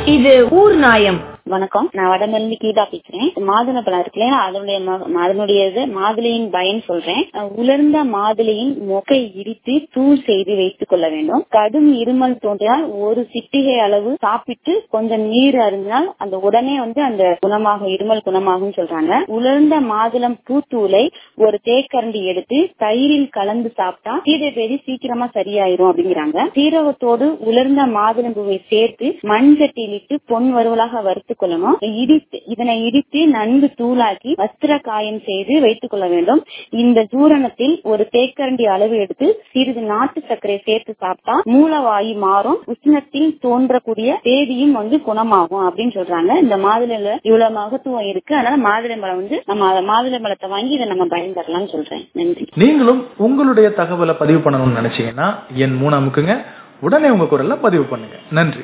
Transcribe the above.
இது ஊர் நாயம் வணக்கம் நான் வடமல்லி கீதா பேசுறேன் மாதுளை பழம் இருக்கு இல்லையா அதனுடைய ம- அதனுடைய இது மாதுளையின் பயன் சொல்றேன் அஹ் உலர்ந்த மாதுளையின் மொக்கை இடித்து தூள் செய்து வைத்துக் கொள்ள வேண்டும் கடும் இருமல் தோன்றினால் ஒரு சிட்டிகை அளவு சாப்பிட்டு கொஞ்சம் நீர் அருந்தினால் அந்த உடனே வந்து அந்த குணமாகும் இருமல் குணமாகும் சொல்றாங்க உலர்ந்த மாதுளம் பூத்தூளை ஒரு தேக்கரண்டி எடுத்து தயிரில் கலந்து சாப்பிட்டா சீதை பேதி சீக்கிரமா சரியாயிரும் அப்படிங்கிறாங்க சீரகத்தோடு உலர்ந்த மாதுளம் பூவை சேர்த்து மண் சட்டியில் இட்டு பொன் வறுவலாக வறுத்துக் கொள்ளணும் இடித்து இதனை இடித்து நன்கு தூளாக்கி வஸ்திர காயம் செய்து வைத்துக் கொள்ள வேண்டும் இந்த சூரணத்தில் ஒரு தேக்கரண்டி அளவு எடுத்து சிறிது நாட்டு சர்க்கரை சேர்த்து சாப்பிட்டா மூலவாயு மாறும் உஷ்ணத்தில் தோன்றக்கூடிய தேதியும் வந்து குணமாகும் அப்படின்னு சொல்றாங்க இந்த மாதுளையில இவ்வளவு மகத்துவம் இருக்கு அதனால மாதுளை பழம் வந்து நம்ம அத மாதுளை பழத்தை வாங்கி இதை நம்ம பயன்பெறலாம்னு சொல்றேன் நன்றி நீங்களும் உங்களுடைய தகவலை பதிவு பண்ணணும்னு நினைச்சீங்கன்னா என் மூணு அமுக்குங்க உடனே உங்க குரல்ல பதிவு பண்ணுங்க நன்றி